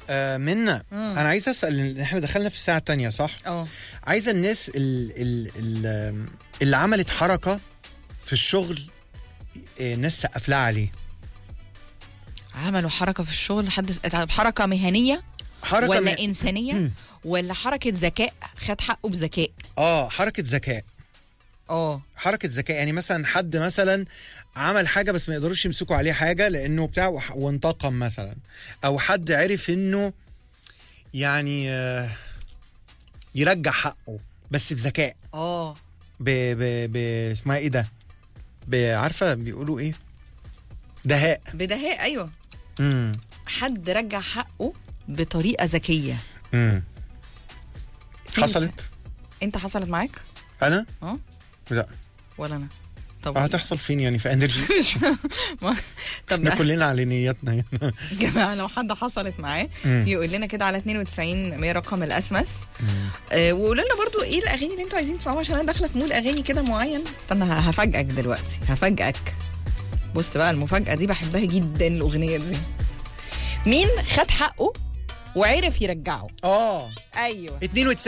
آه منا انا عايز اسال إن احنا دخلنا في الساعه الثانيه صح اه عايزه الناس ال ال ال اللي عملت حركه في الشغل آه، الناس سقف لها عليه عملوا حركه في الشغل حد حركه مهنيه حركه ولا م- انسانيه مم. ولا حركه ذكاء خد حقه بذكاء اه حركه ذكاء اه حركه ذكاء يعني مثلا حد مثلا عمل حاجه بس ما يقدروش يمسكوا عليه حاجه لانه بتاع وح- وانتقم مثلا او حد عرف انه يعني آه، يرجع حقه بس بذكاء اه ب ب ب اسمها ايه ده ب- عارفه بيقولوا ايه دهاء بدهاء ايوه امم حد رجع حقه بطريقه ذكيه امم حصلت انت حصلت معاك انا اه لا ولا انا طب هتحصل فين يعني في انرجي ما- طب احنا كلنا على نياتنا هنا يا جماعه لو حد حصلت معاه مم. يقول لنا كده على 92 100 رقم الاسمس آه وقولوا لنا برضو ايه الاغاني اللي انتوا عايزين تسمعوها عشان انا داخله في مود اغاني كده معين استنى ه- هفاجئك دلوقتي هفاجئك بص بقى المفاجاه دي بحبها جدا الاغنيه دي مين خد حقه وعرف يرجعه اه ايوه 92